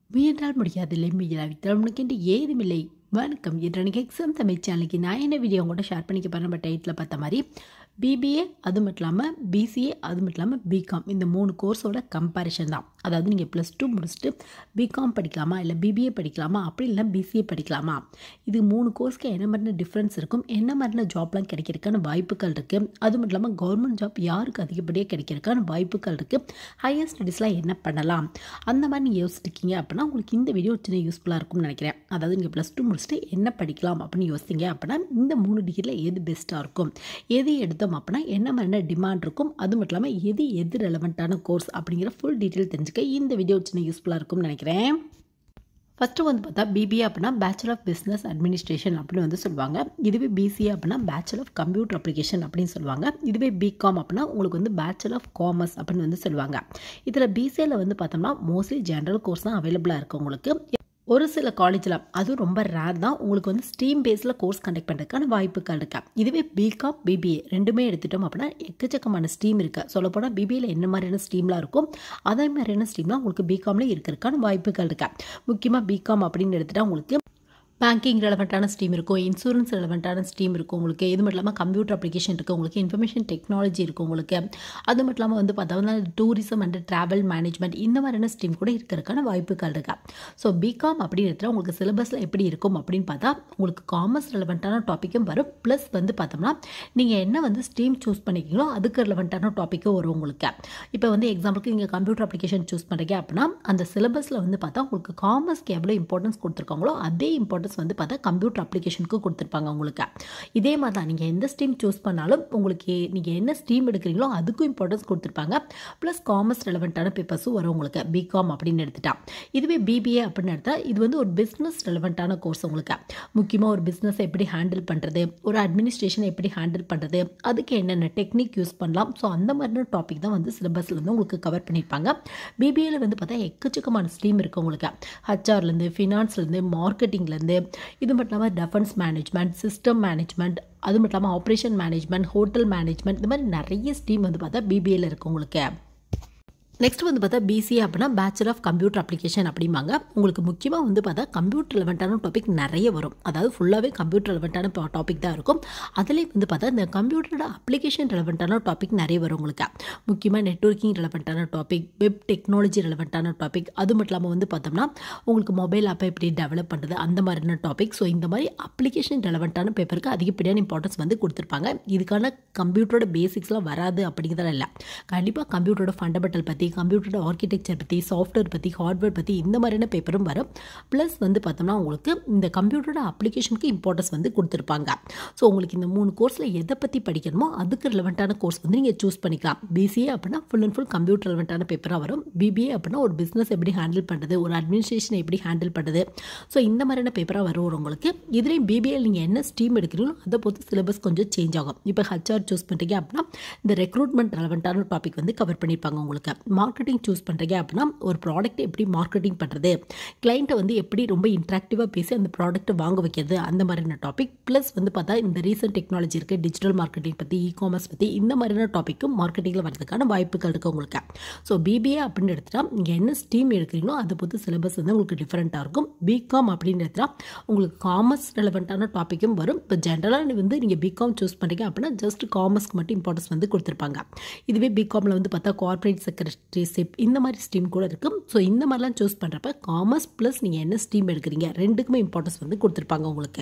முயன்றால் முடியாதில்லை முயலாவிட்டால் உனக்கென்று ஏதுமில்லை வணக்கம் இன்று எனக்கு எக்ஸாம் தமிழ் சேனலுக்கு நான் என்ன வீடியோ உங்கள்கிட்ட ஷேர் பண்ணிக்க போகிறேன் நம்ம டைட்டில் பார்த்த மாதிரி பிபிஏ அது மட்டும் இல்லாமல் பிசிஏ அது மட்டும் இல்லாமல் பிகாம் இந்த மூணு கோர்ஸோட கம்பேரிஷன் தான் அதாவது நீங்கள் ப்ளஸ் டூ முடிச்சுட்டு பிகாம் படிக்கலாமா இல்லை பிபிஏ படிக்கலாமா அப்படி இல்லை பிசிஏ படிக்கலாமா இது மூணு கோர்ஸ்க்கு என்ன மாதிரியான டிஃப்ரென்ஸ் இருக்கும் என்ன மாதிரியான ஜாப்லாம் கிடைக்கிறதுக்கான வாய்ப்புகள் இருக்குது அது மட்டும் இல்லாமல் கவர்மெண்ட் ஜாப் யாருக்கு அதிகப்படியாக கிடைக்கிறதுக்கான வாய்ப்புகள் இருக்குது ஹையர் ஸ்டடீஸ்லாம் என்ன பண்ணலாம் அந்த மாதிரி நீங்கள் யோசிச்சிருக்கீங்க அப்படின்னா உங்களுக்கு இந்த வீடியோ சின்ன யூஸ்ஃபுல்லாக இருக்கும்னு நினைக்கிறேன் அதாவது நீங்கள் ப்ளஸ் டூ முடிச்சுட்டு என்ன படிக்கலாம் அப்படின்னு யோசித்தீங்க அப்படின்னா இந்த மூணு டிகிரியில் எது பெஸ்ட்டாக இருக்கும் எது எடுத்தோம் அப்படின்னா என்ன மாதிரியான டிமாண்ட் இருக்கும் அது மட்டும் இல்லாமல் எது எது ரெலவெண்ட்டான கோர்ஸ் அப்படிங்கிற ஃபுல் டீட்டெயில் தெரிஞ்சுக்க இந்த வீடியோ சின்ன யூஸ்ஃபுல்லாக இருக்கும்னு நினைக்கிறேன் ஃபஸ்ட்டு வந்து பார்த்தா பிபிஏ அப்படின்னா பேச்சுலர் ஆஃப் பிஸ்னஸ் அட்மினிஸ்ட்ரேஷன் அப்படின்னு வந்து சொல்லுவாங்க இதுவே பிசிஏ அப்படின்னா பேச்சுலர் ஆஃப் கம்ப்யூட்டர் அப்ளிகேஷன் அப்படின்னு சொல்லுவாங்க இதுவே பிகாம் அப்படின்னா உங்களுக்கு வந்து பேச்சுலர் ஆஃப் காமர்ஸ் அப்படின்னு வந்து சொல்லுவாங்க இதில் பிசிஏல வந்து பார்த்தோம்னா மோஸ்ட்லி ஜென்ரல் கோர்ஸ் தான் அவைலபிளாக இருக்குது உங்களுக்கு ஒரு சில காலேஜில் அதுவும் ரொம்ப ரேர் தான் உங்களுக்கு வந்து ஸ்ட்ரீம் பேஸில் கோர்ஸ் கண்டக்ட் பண்ணுறதுக்கான வாய்ப்புகள் இருக்கா இதுவே பிகாம் பிபிஏ ரெண்டுமே எடுத்துட்டோம் அப்படின்னா எக்கச்சக்கமான ஸ்ட்ரீம் இருக்குது சொல்லப்போனால் பிபிஏல என்ன மாதிரியான ஸ்ட்ரீம்லாம் இருக்கும் அதே மாதிரியான ஸ்ட்ரீம்லாம் உங்களுக்கு பிகாம்லேயே இருக்கிறதுக்கான வாய்ப்புகள் இருக்கா முக்கியமாக பிகாம் அப்படின்னு எடுத்துகிட்டா உங்களுக்கு பேங்கிங் ரெலவெண்ட்டான ஸ்ட்ரீம் இருக்கும் இன்சூரன்ஸ் ரெலவெண்ட்டான ஸ்ட்ரீம் இருக்கும் உங்களுக்கு இது மட்டும் இல்லாமல் கம்ப்யூட்டர் அப்ளிகேஷன் இருக்குது உங்களுக்கு இன்ஃபர்மேஷன் டெக்னாலஜி இருக்குது உங்களுக்கு அது மட்டும் இல்லாமல் வந்து பார்த்தோம்னா டூரிசம் அண்ட் ட்ராவல் மேனேஜ்மெண்ட் இந்த மாதிரியான ஸ்ட்ரீம் கூட இருக்கிறதுக்கான வாய்ப்புகள் இருக்கா ஸோ பிகாம் அப்படின்னு எடுத்தால் உங்களுக்கு சிலபஸில் எப்படி இருக்கும் அப்படின்னு பார்த்தா உங்களுக்கு காமர்ஸ் ரெலவெண்ட்டான டாப்பிக்கும் வரும் ப்ளஸ் வந்து பார்த்தோம்னா நீங்கள் என்ன வந்து ஸ்ட்ரீம் சூஸ் பண்ணிக்கிறீங்களோ அதுக்கு ரெலவெண்ட்டான டாப்பிக்கும் வரும் உங்களுக்கு இப்போ வந்து எக்ஸாம்பிளுக்கு நீங்கள் கம்ப்யூட்டர் அப்ளிகேஷன் சூஸ் பண்ணுறீங்க அப்படின்னா அந்த சிலபஸில் வந்து பார்த்தா உங்களுக்கு காமர்ஸ்க்கு எவ்வளோ இம்பார்ட்டன்ஸ் கொடுத்துருக்காங்களோ அதே இம்பார்ட்டன்ஸ் வந்து பார்த்தா கம்ப்யூட்டர் அப்ளிகேஷனுக்கு கொடுத்துருப்பாங்க உங்களுக்கு இதே மாதிரி தான் நீங்கள் எந்த ஸ்ட்ரீம் சூஸ் பண்ணாலும் உங்களுக்கு நீங்கள் என்ன ஸ்ட்ரீம் எடுக்கிறீங்களோ அதுக்கும் இம்பார்ட்டன்ஸ் கொடுத்துருப்பாங்க ப்ளஸ் காமர்ஸ் ரெலவெண்ட்டான பேப்பர்ஸும் வரும் உங்களுக்கு பிகாம் அப்படின்னு எடுத்துட்டா இதுவே பிபிஏ அப்படின்னு எடுத்தால் இது வந்து ஒரு பிஸ்னஸ் ரெலவெண்ட்டான கோர்ஸ் உங்களுக்கு முக்கியமாக ஒரு பிஸ்னஸ் எப்படி ஹேண்டில் பண்ணுறது ஒரு அட்மினிஸ்ட்ரேஷனை எப்படி ஹேண்டில் பண்ணுறது அதுக்கு என்னென்ன டெக்னிக் யூஸ் பண்ணலாம் ஸோ அந்த மாதிரியான டாபிக் தான் வந்து சிலபஸில் வந்து உங்களுக்கு கவர் பண்ணியிருப்பாங்க பிபிஏல வந்து பார்த்தா எக்கச்சக்கமான ஸ்ட்ரீம் இருக்குது உங்களுக்கு ஹச்ஆர்லேருந்து ஃபினான்ஸ்லேருந்து மார்க்கெட்டிங்லேருந்து இது மட்டும் இல்லாமல் டெஃபென்ஸ் மேனேஜ்மெண்ட் சிஸ்டம் மேனேஜ்மெண்ட் அது மட்டும் இல்லாமல் ஆப்ரேஷன் மேனேஜ்மெண்ட் ஹோட்டல் மேனேஜ்மெண்ட் இந்த மாதிரி நிறைய ஸ்ட்ரீம் வந்து பார்த்தா பிபிஏல இருக்குது உங்களுக்கு நெக்ஸ்ட் வந்து பார்த்தா பிசிஏ அப்படின்னா பேச்சுலர் ஆஃப் கம்ப்யூட்டர் அப்ளிகேஷன் அப்படிம்பாங்க உங்களுக்கு முக்கியமாக வந்து பார்த்தா கம்ப்யூட்டர் ரெலவெண்ட்டான டாபிக் நிறைய வரும் அதாவது ஃபுல்லாகவே கம்ப்யூட்டர் ரெலவெண்ட்டான டாபிக் தான் இருக்கும் அதிலே வந்து பார்த்தா இந்த கம்ப்யூட்டரோட அப்ளிகேஷன் ரெலவெண்ட்டான டாபிக் நிறைய வரும் உங்களுக்கு முக்கியமாக நெட்ஒர்க்கிங் ரெலவெண்ட்டான டாபிக் வெப் டெக்னாலஜி ரெலவெண்ட்டான டாபிக் அது மட்டும் இல்லாமல் வந்து பார்த்தோம்னா உங்களுக்கு மொபைல் ஆப்பை எப்படி டெவலப் பண்ணுறது அந்த மாதிரியான டாபிக் ஸோ இந்த மாதிரி அப்ளிகேஷன் ரெலவெண்ட்டான பேப்பருக்கு அதிகப்படியான இம்பார்ட்டன்ஸ் வந்து கொடுத்துருப்பாங்க இதுக்கான கம்ப்யூட்டரோட பேசிக்ஸ்லாம் வராது அப்படிங்கிறதெல்லாம் இல்லை கண்டிப்பாக கம்ப்யூட்டரோட ஃபண்டமெண்டல் பற்றி கம்ப்யூட்டரோட ஆர்கிடெக்சர் பற்றி சாஃப்ட்வேர் பற்றி ஹார்ட்வேர் பற்றி இந்த மாதிரியான பேப்பரும் வரும் ப்ளஸ் வந்து பார்த்தோம்னா உங்களுக்கு இந்த கம்ப்யூட்டரோட அப்ளிகேஷனுக்கு இம்பார்ட்டன்ஸ் வந்து கொடுத்துருப்பாங்க ஸோ உங்களுக்கு இந்த மூணு கோர்ஸில் எதை பற்றி படிக்கணுமோ அதுக்கு ரிலவெண்ட்டான கோர்ஸ் வந்து நீங்கள் சூஸ் பண்ணிக்கலாம் பிசிஏ அப்படின்னா ஃபுல் அண்ட் ஃபுல் கம்ப்யூட்டர் ரிலவெண்ட்டான பேப்பராக வரும் பிபிஏ அப்படின்னா ஒரு பிஸ்னஸ் எப்படி ஹேண்டில் பண்ணுறது ஒரு அட்மினிஸ்ட்ரேஷன் எப்படி ஹேண்டில் பண்ணுறது ஸோ இந்த மாதிரியான பேப்பராக வரும் உங்களுக்கு இதுலேயும் பிபிஏ நீங்கள் என்ன ஸ்ட்ரீம் எடுக்கிறீங்களோ அதை பொறுத்து சிலபஸ் கொஞ்சம் சேஞ்ச் ஆகும் இப்போ ஹச்ஆர் சூஸ் பண்ணுறீங்க அப்படின்னா இந்த ரெக்ரூட்மெண்ட் ரெலவெண்ட்டான டாபிக் வந்து கவர் பண்ணியிருப்பாங்க உங்களுக்கு மார்க்கெட்டிங் சூஸ் பண்ணுறீங்க அப்படின்னா ஒரு ப்ராடக்ட் எப்படி மார்க்கெட்டிங் பண்ணுறது கிளைண்ட்டை வந்து எப்படி ரொம்ப இன்ட்ராக்டிவாக பேசி அந்த ப்ராடக்ட்டை வாங்க வைக்கிறது அந்த மாதிரியான டாபிக் ப்ளஸ் வந்து பார்த்தா இந்த ரீசன்ட் டெக்னாலஜி இருக்குது டிஜிட்டல் மார்க்கெட்டிங் பற்றி இ காமர்ஸ் பற்றி இந்த மாதிரியான டாப்பிக்கும் மார்க்கெட்டிங்கில் வரதுக்கான வாய்ப்புகள் இருக்குது உங்களுக்கு ஸோ பிபிஏ அப்படின்னு எடுத்துட்டா நீங்கள் என்ன ஸ்ட்ரீம் எடுக்கிறீங்களோ அதை பொறுத்து சிலபஸ் வந்து உங்களுக்கு டிஃப்ரெண்ட்டாக இருக்கும் பிகாம் அப்படின்னு எடுத்துட்டா உங்களுக்கு காமர்ஸ் ரெலவெண்ட்டான டாப்பிக்கும் வரும் இப்போ ஜென்ரலாக வந்து நீங்கள் பிகாம் சூஸ் பண்ணுறீங்க அப்படின்னா ஜஸ்ட் காமர்ஸ்க்கு மட்டும் இம்பார்ட்டன்ஸ் வந்து கொடுத்துருப்பாங்க இதுவே பிகாமில் வந்து பார்த்தா கார்பரேட் செக்ரட்டரிஷிப் இந்த மாதிரி ஸ்ட்ரீம் கூட இருக்குது ஸோ இந்த மாதிரிலாம் சூஸ் பண்ணுறப்ப காமர்ஸ் ப்ளஸ் நீங்கள் என்ன ஸ்ட்ரீம் எடுக்கிறீங்க ரெண்டுக்குமே இம்பார்ட்டன்ஸ் வந்து கொடுத்துருப்பாங்க உங்களுக்கு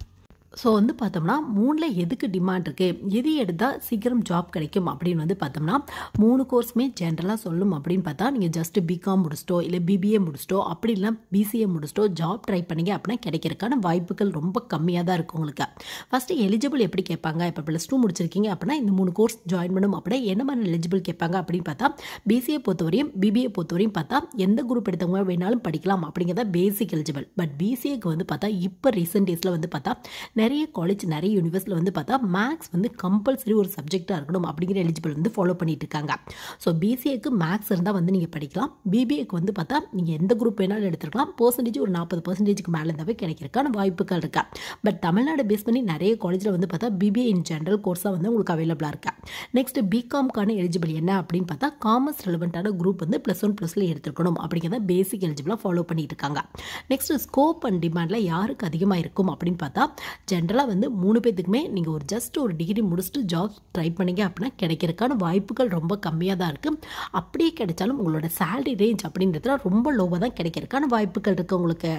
ஸோ வந்து பார்த்தோம்னா மூணில் எதுக்கு டிமாண்ட் இருக்குது எது எடுத்தால் சீக்கிரம் ஜாப் கிடைக்கும் அப்படின்னு வந்து பார்த்தோம்னா மூணு கோர்ஸுமே ஜென்ரலாக சொல்லும் அப்படின்னு பார்த்தா நீங்கள் ஜஸ்ட் பிகாம் முடிச்சிட்டோ இல்லை பிபிஏ முடிச்சிட்டோ அப்படி இல்லை பிசிஏ முடிச்சிட்டோ ஜாப் ட்ரை பண்ணீங்க அப்படின்னா கிடைக்கிறதுக்கான வாய்ப்புகள் ரொம்ப கம்மியாக தான் இருக்கும் உங்களுக்கு ஃபஸ்ட்டு எலிஜிபிள் எப்படி கேட்பாங்க இப்போ ப்ளஸ் டூ முடிச்சிருக்கீங்க அப்படின்னா இந்த மூணு கோர்ஸ் ஜாயின் பண்ணும் அப்படின்னா என்ன மாதிரி எலிஜிபிள் கேட்பாங்க அப்படின்னு பார்த்தா பிசிஏ பொறுத்தவரையும் பிபிஏ பொறுத்தவரையும் பார்த்தா எந்த குரூப் எடுத்தவங்க வேணாலும் படிக்கலாம் அப்படிங்கிறத பேசிக் எலிஜிபிள் பட் பிசிஏக்கு வந்து பார்த்தா இப்போ ரீசெண்ட் டேஸில் வந்து பார்த்தா நிறைய நிறைய காலேஜ் நிறைய யூனிவர்ஸில் வந்து பார்த்தா மேக்ஸ் வந்து கம்பல்சரி ஒரு சப்ஜெக்டாக இருக்கணும் அப்படிங்கிற எலிஜிபிள் வந்து ஃபாலோ பண்ணிட்டு இருக்காங்க ஸோ பிசிஏக்கு மேக்ஸ் இருந்தால் வந்து நீங்கள் படிக்கலாம் பிபிஏக்கு வந்து பார்த்தா நீங்கள் எந்த குரூப் வேணாலும் எடுத்துக்கலாம் பர்சன்டேஜ் ஒரு நாற்பது பர்சன்டேஜ்க்கு மேலே இருந்தாவே கிடைக்கிறதுக்கான வாய்ப்புகள் இருக்கா பட் தமிழ்நாடு பேஸ் பண்ணி நிறைய காலேஜில் வந்து பார்த்தா பிபிஏ இன் ஜென்ரல் கோர்ஸாக வந்து உங்களுக்கு அவைலபிளாக இருக்கா நெக்ஸ்ட் பிகாம்க்கான எலிஜிபிள் என்ன அப்படின்னு பார்த்தா காமர்ஸ் ரெலவெண்ட்டான குரூப் வந்து ப்ளஸ் ஒன் ப்ளஸில் எடுத்துக்கணும் அப்படிங்கிறத பேசிக் எலிஜிபிளாக ஃபாலோ பண்ணிட்டு இருக்காங்க நெக்ஸ்ட் ஸ்கோப் அண்ட் டிமாண்டில் யாருக்கு அதிகமாக இருக்கும் அப்படின்னு பார்த்தா ஜென்ரலாக வந்து மூணு பேத்துக்குமே நீங்கள் ஒரு ஜஸ்ட் ஒரு டிகிரி முடிச்சுட்டு ஜாப் ட்ரை பண்ணீங்க அப்படின்னா கிடைக்கிறதுக்கான வாய்ப்புகள் ரொம்ப கம்மியாக தான் இருக்குது அப்படியே கிடைச்சாலும் உங்களோட சேலரி ரேஞ்ச் அப்படின்றதுல ரொம்ப லோவாக தான் கிடைக்கிறதுக்கான வாய்ப்புகள் இருக்குது உங்களுக்கு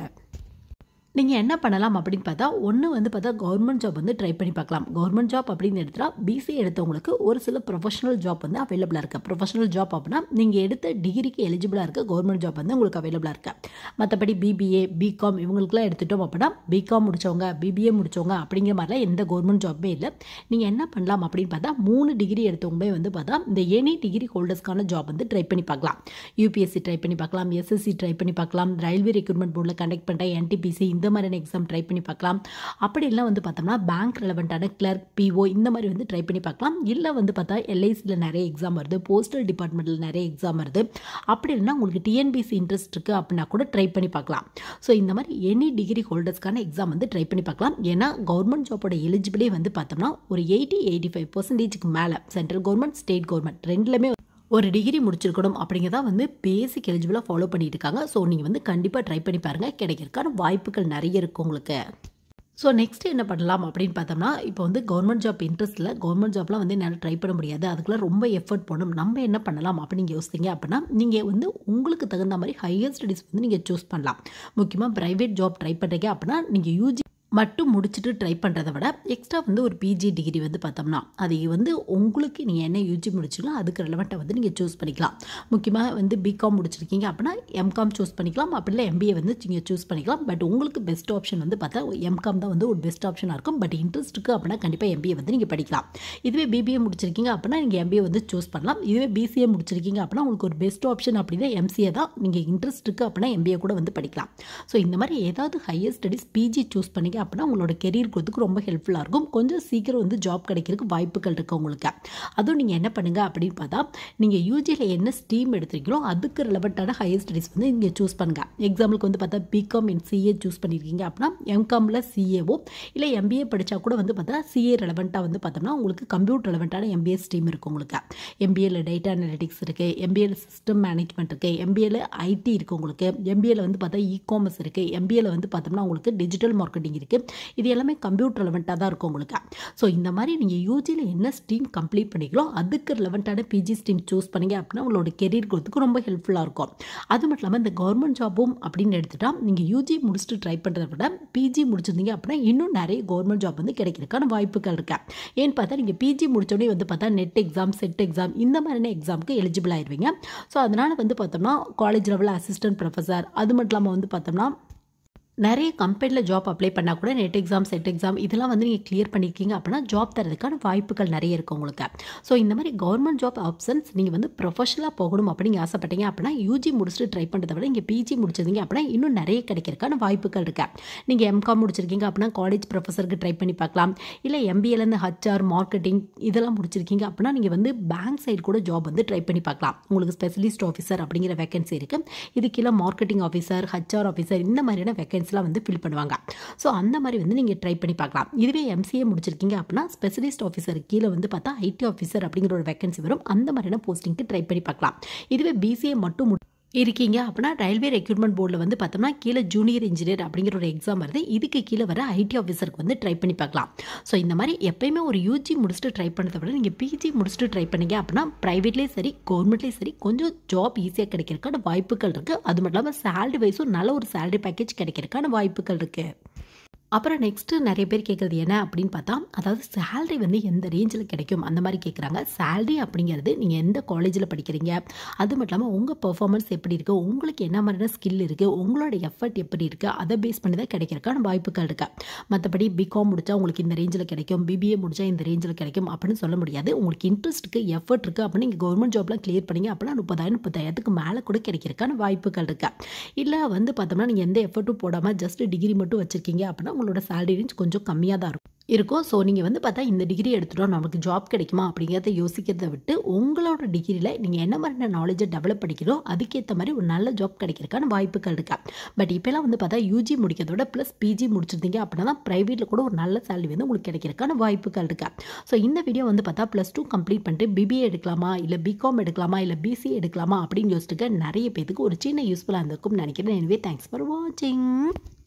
நீங்கள் என்ன பண்ணலாம் அப்படின்னு பார்த்தா ஒன்று வந்து பார்த்தா கவர்மெண்ட் ஜாப் வந்து ட்ரை பண்ணி பார்க்கலாம் கவர்மெண்ட் ஜாப் அப்படின்னு எடுத்தா பிசி எடுத்தவங்களுக்கு ஒரு சில ப்ரொஃபஷனல் ஜாப் வந்து அவைலபிளாக இருக்குது ப்ரொஃபஷனல் ஜாப் அப்படின்னா நீங்கள் எடுத்த டிகிரிக்கு எலிஜிபிளாக இருக்க கவர்மெண்ட் ஜாப் வந்து உங்களுக்கு அவைலபிளாக இருக்குது மற்றபடி பிபிஏ பிகாம் இவங்களுக்குலாம் எடுத்துட்டோம் அப்படின்னா பிகாம் முடித்தவங்க பிபிஏ முடித்தவங்க அப்படிங்கிற மாதிரிலாம் எந்த கவர்மெண்ட் ஜாப்புமே இல்லை நீங்கள் என்ன பண்ணலாம் அப்படின்னு பார்த்தா மூணு டிகிரி எடுத்தவங்களே வந்து பார்த்தா இந்த எனி டிகிரி ஹோல்டர்ஸ்க்கான ஜாப் வந்து ட்ரை பண்ணி பார்க்கலாம் யூபிஎஸ்சி ட்ரை பண்ணி பார்க்கலாம் எஸ்எஸ்சி ட்ரை பண்ணி பார்க்கலாம் ரயில்வே ரெக்ரூட்மெண்ட் போர்டில் கண்டக்ட் பண்ணுற என்டிபிசி இந்த மாதிரியான எக்ஸாம் ட்ரை பண்ணி பார்க்கலாம் அப்படி இல்லை வந்து பார்த்தோம்னா பேங்க் ரெலவெண்ட்டான கிளர்க் பிஓ இந்த மாதிரி வந்து ட்ரை பண்ணி பார்க்கலாம் இல்லை வந்து பார்த்தா எல்ஐசியில் நிறைய எக்ஸாம் வருது போஸ்டல் டிபார்ட்மெண்ட்டில் நிறைய எக்ஸாம் வருது அப்படி இல்லைன்னா உங்களுக்கு டிஎன்பிசி இன்ட்ரெஸ்ட் இருக்குது அப்படின்னா கூட ட்ரை பண்ணி பார்க்கலாம் ஸோ இந்த மாதிரி எனி டிகிரி ஹோல்டர்ஸ்க்கான எக்ஸாம் வந்து ட்ரை பண்ணி பார்க்கலாம் ஏன்னா கவர்மெண்ட் ஜாப்போட எலிஜிபிளே வந்து பார்த்தோம்னா ஒரு எயிட்டி எயிட்டி ஃபைவ் பர்சன்டேஜ்க்கு மேலே சென்ட்ரல் கவர்மெண்ட் ஸ்டேட் கவர்மெண்ட் ரெண்டுலேயுமே ஒரு டிகிரி முடிச்சிருக்கணும் அப்படிங்கிறதா வந்து பேசிக் எலிஜிபிளாக ஃபாலோ பண்ணிட்டு இருக்காங்க ஸோ நீங்கள் வந்து கண்டிப்பாக ட்ரை பண்ணி பாருங்கள் கிடைக்கிறதுக்கான வாய்ப்புகள் நிறைய இருக்குது உங்களுக்கு ஸோ நெக்ஸ்ட் என்ன பண்ணலாம் அப்படின்னு பார்த்தோம்னா இப்போ வந்து கவர்மெண்ட் ஜாப் இன்ட்ரெஸ்ட்டில் கவர்மெண்ட் ஜாப்லாம் வந்து என்னால் ட்ரை பண்ண முடியாது அதுக்குலாம் ரொம்ப எஃபர்ட் பண்ணணும் நம்ம என்ன பண்ணலாம் அப்படின்னு யோசித்தீங்க அப்படின்னா நீங்கள் வந்து உங்களுக்கு தகுந்த மாதிரி ஹையர் ஸ்டடீஸ் வந்து நீங்கள் சூஸ் பண்ணலாம் முக்கியமாக ப்ரைவேட் ஜாப் ட்ரை பண்ணுறீங்க அப்படின்னா நீங்கள் யூஜி மட்டும் முடிச்சுட்டு ட்ரை பண்ணுறத விட எக்ஸ்ட்ரா வந்து ஒரு பிஜி டிகிரி வந்து பார்த்தோம்னா அது வந்து உங்களுக்கு நீங்கள் என்ன யூஜி முடிச்சிங்களோ அதுக்கு ரெலவெண்ட்டாக வந்து நீங்கள் சூஸ் பண்ணிக்கலாம் முக்கியமாக வந்து பிகாம் முடிச்சிருக்கீங்க அப்படின்னா எம்காம் சூஸ் பண்ணிக்கலாம் அப்படி இல்லை எம்பிஏ வந்து நீங்கள் சூஸ் பண்ணிக்கலாம் பட் உங்களுக்கு பெஸ்ட் ஆப்ஷன் வந்து பார்த்தா எம்காம் தான் வந்து ஒரு பெஸ்ட் ஆப்ஷனாக இருக்கும் பட் இன்ட்ரெஸ்ட் இருக்குது அப்படின்னா கண்டிப்பாக எம்பிஏ வந்து நீங்கள் படிக்கலாம் இதுவே பிபிஏ முடிச்சிருக்கீங்க அப்படின்னா நீங்கள் எம்பிஏ வந்து சூஸ் பண்ணலாம் இதுவே பிசிஏ முடிச்சிருக்கீங்க அப்படின்னா உங்களுக்கு ஒரு பெஸ்ட் ஆப்ஷன் அப்படின்னா எம்சிஏ தான் நீங்கள் இன்ட்ரெஸ்ட் இருக்குது அப்படின்னா எம்பிஏ கூட வந்து படிக்கலாம் ஸோ இந்த மாதிரி ஏதாவது ஹையர் ஸ்டடீஸ் பிஜி சூஸ் பண்ணிங்க அப்படின்னா உங்களோட கெரியர் growth-க்கு ரொம்ப ஹெல்ப்ஃபுல்லாக இருக்கும் கொஞ்சம் சீக்கிரம் வந்து ஜாப் கிடைக்கிறதுக்கு வாய்ப்புகள் இருக்குது உங்களுக்கு அதுவும் நீங்கள் என்ன பண்ணுங்க அப்படின்னு பார்த்தா நீங்கள் யூஜியில் என்ன ஸ்ட்ரீம் எடுத்துருக்கீங்களோ அதுக்கு ரிலவெண்ட்டான ஹையர் ஸ்டடீஸ் வந்து நீங்கள் சூஸ் பண்ணுங்க எக்ஸாம்பிளுக்கு வந்து பார்த்தா பிகாம் இன் சிஏ சூஸ் பண்ணியிருக்கீங்க அப்படின்னா எம்காமில் சிஏவோ இல்லை எம்பிஏ படித்தா கூட வந்து பார்த்தா சிஏ ரெலவெண்ட்டாக வந்து பார்த்தோம்னா உங்களுக்கு கம்ப்யூட்டர் ரெலவெண்ட்டான எம்பிஏ ஸ்ட்ரீம் இருக்குது உங்களுக்கு எம்பிஏல டேட்டா அனலிட்டிக்ஸ் இருக்குது எம்பிஏல சிஸ்டம் மேனேஜ்மெண்ட் இருக்குது எம்பிஏல ஐடி இருக்குது உங்களுக்கு எம்பிஏல வந்து பார்த்தா இ காமர்ஸ் இருக்குது எம்பிஏல வந்து பார்த்தோம்னா உங்களுக்கு டிஜிட்டல் மார்க்கெட்டிங் இருக்குது இது எல்லாமே கம்ப்யூட்டர் ரெலவெண்ட்டாக தான் இருக்கும் உங்களுக்கு ஸோ இந்த மாதிரி நீங்கள் யூஜியில் என்ன ஸ்ட்ரீம் கம்ப்ளீட் பண்ணிக்கலாம் அதுக்கு ரெலவெண்ட்டான பிஜி ஸ்ட்ரீம் சூஸ் பண்ணீங்க அப்படின்னா உங்களோட கெரியர் growth-க்கு ரொம்ப ஹெல்ப்ஃபுல்லாக இருக்கும் அது மட்டும் இல்லாமல் இந்த கவர்மெண்ட் ஜாபும் அப்படின்னு எடுத்துட்டா நீங்கள் யூஜி முடிச்சுட்டு ட்ரை பண்ணுறத விட பிஜி முடிச்சிருந்தீங்க அப்படின்னா இன்னும் நிறைய கவர்மெண்ட் ஜாப் வந்து கிடைக்கிறதுக்கான வாய்ப்புகள் இருக்கு ஏன்னு பார்த்தா நீங்கள் பிஜி முடிச்சோடனே வந்து பார்த்தா நெட் எக்ஸாம் செட் எக்ஸாம் இந்த மாதிரியான எக்ஸாமுக்கு எலிஜிபிள் ஆயிருவீங்க ஸோ அதனால் வந்து பார்த்தோம்னா காலேஜ் லெவலில் அசிஸ்டன்ட் ப்ரொஃபஸர் அது மட்டும் இல்லாமல் வந்து பார்த்தோம்னா நிறைய கம்பெனியில் ஜாப் அப்ளை பண்ணால் கூட நெட் எக்ஸாம் செட் எக்ஸாம் இதெல்லாம் வந்து நீங்கள் கிளியர் பண்ணியிருக்கீங்க அப்படின்னா ஜாப் தரதுக்கான வாய்ப்புகள் நிறைய இருக்குது உங்களுக்கு ஸோ இந்த மாதிரி கவர்மெண்ட் ஜாப் ஆப்ஷன்ஸ் நீங்கள் வந்து ப்ரொஃபஷனலாக போகணும் அப்படின்னு ஆசைப்பட்டீங்க அப்படின்னா யூஜி முடிச்சுட்டு ட்ரை பண்ணுறத விட இங்கே பிஜி முடிச்சிருந்தீங்க அப்படின்னா இன்னும் நிறைய கிடைக்கிறதுக்கான வாய்ப்புகள் இருக்கு நீங்கள் எம்காம் முடிச்சிருக்கீங்க அப்படின்னா காலேஜ் ப்ரொஃபஸருக்கு ட்ரை பண்ணி பார்க்கலாம் இல்லை எம்பிஏலேருந்து ஹச்ஆர் மார்க்கெட்டிங் இதெல்லாம் முடிச்சிருக்கீங்க அப்படின்னா நீங்கள் வந்து பேங்க் சைடு கூட ஜாப் வந்து ட்ரை பண்ணி பார்க்கலாம் உங்களுக்கு ஸ்பெஷலிஸ்ட் ஆஃபீஸர் அப்படிங்கிற வேகன்சி இருக்குது இது கீழே மார்க்கெட்டிங் ஆஃபீஸர் ஹச்ஆர் ஆஃபீஸர் இந்த மாதிரியான வேகன்சிலாம் வந்து ஃபில் பண்ணுவாங்க ஸோ அந்த மாதிரி வந்து நீங்கள் ட்ரை பண்ணி பார்க்கலாம் இதுவே எம்சிஏ முடிச்சிருக்கீங்க அப்படின்னா ஸ்பெஷலிஸ்ட் ஆஃபீஸர் கீழே வந்து பார்த்தா ஐடி ஆஃபீஸர் அப்படிங்கிற ஒரு வேகன்சி வரும் அந்த மாதிரியான போஸ்டிங்க்கு ட்ரை பண்ணி பார்க்கலாம் இதுவே பிசிஏ மட்டும் முடி- இருக்கீங்க அப்படின்னா ரயில்வே ரெக்ரூட்மெண்ட் போர்டில் வந்து பார்த்தோம்னா கீழே ஜூனியர் இன்ஜினியர் அப்படிங்கிற ஒரு எக்ஸாம் வருது இதுக்கு கீழே வர ஐடி ஆஃபீஸருக்கு வந்து ட்ரை பண்ணி பார்க்கலாம் ஸோ இந்த மாதிரி எப்பயுமே ஒரு யூஜி முடிச்சுட்டு ட்ரை பண்ணதை விட நீங்கள் பிஜி முடிச்சுட்டு ட்ரை பண்ணீங்க அப்படின்னா ப்ரைவேட்லேயும் சரி கவர்மெண்ட்லேயும் சரி கொஞ்சம் ஜாப் ஈஸியாக கிடைக்கிறதுக்கான வாய்ப்புகள் இருக்குது அது மட்டும் இல்லாமல் சேலரி வைஸும் நல்ல ஒரு சேலரி பேக்கேஜ் கிடைக்கிறதுக்கான வாய்ப்புகள் இருக்குது அப்புறம் நெக்ஸ்ட்டு நிறைய பேர் கேட்குறது என்ன அப்படின்னு பார்த்தா அதாவது சேலரி வந்து எந்த ரேஞ்சில் கிடைக்கும் அந்த மாதிரி கேட்குறாங்க சேலரி அப்படிங்கிறது நீங்கள் எந்த காலேஜில் படிக்கிறீங்க அது மட்டும் இல்லாமல் உங்கள் பெர்ஃபார்மன்ஸ் எப்படி இருக்குது உங்களுக்கு என்ன மாதிரியான ஸ்கில் இருக்குது உங்களோட எஃபர்ட் எப்படி இருக்குது அதை பேஸ் பண்ணி தான் கிடைக்கிறதுக்கான வாய்ப்புகள் இருக்கு மற்றபடி பிகாம் முடிச்சா உங்களுக்கு இந்த ரேஞ்சில் கிடைக்கும் பிபிஏ முடிச்சா இந்த ரேஞ்சில் கிடைக்கும் அப்படின்னு சொல்ல முடியாது உங்களுக்கு இன்ட்ரெஸ்ட் இருக்குது எஃபர்ட் இருக்குது அப்படின்னு நீங்கள் கவர்மெண்ட் ஜாப்லாம் கிளியர் பண்ணீங்க அப்படின்னா முப்பதாயிரம் முப்பத்தாயிரத்துக்கு மேலே கூட கிடைக்கிறதுக்கான வாய்ப்புகள் இருக்கு இல்லை வந்து பார்த்தோம்னா நீங்கள் எந்த எஃபர்ட்டும் போடாமல் ஜஸ்ட் டிகிரி மட்டும் வச்சிருக்கீங்க அப்படின்னா உங்களோட சேலரி ரேஞ்ச் கொஞ்சம் கம்மியாக தான் இருக்கும் இருக்கும் ஸோ நீங்கள் வந்து பார்த்தா இந்த டிகிரி எடுத்துட்டோம் நமக்கு ஜாப் கிடைக்குமா அப்படிங்கிறத யோசிக்கிறத விட்டு உங்களோட டிகிரியில் நீங்கள் என்ன மாதிரியான நாலேஜை டெவலப் படிக்கிறோ அதுக்கேற்ற மாதிரி ஒரு நல்ல ஜாப் கிடைக்கிறதுக்கான வாய்ப்புகள் இருக்கா பட் இப்போலாம் வந்து பார்த்தா யூஜி முடிக்கிறதோட ப்ளஸ் பிஜி முடிச்சிருந்தீங்க அப்படின்னா தான் ப்ரைவேட்டில் கூட ஒரு நல்ல சேலரி வந்து உங்களுக்கு கிடைக்கிறதுக்கான வாய்ப்புகள் இருக்கா ஸோ இந்த வீடியோ வந்து பார்த்தா ப்ளஸ் டூ கம்ப்ளீட் பண்ணிட்டு பிபிஏ எடுக்கலாமா இல்லை பிகாம் எடுக்கலாமா இல்லை பிசி எடுக்கலாமா அப்படின்னு யோசிச்சுட்டு நிறைய பேருக்கு ஒரு சின்ன யூஸ்ஃபுல்லாக இருந்திருக்கும்னு நினைக்கிறேன் எனவே தேங்க்ஸ் ஃபார் வாட்சிங்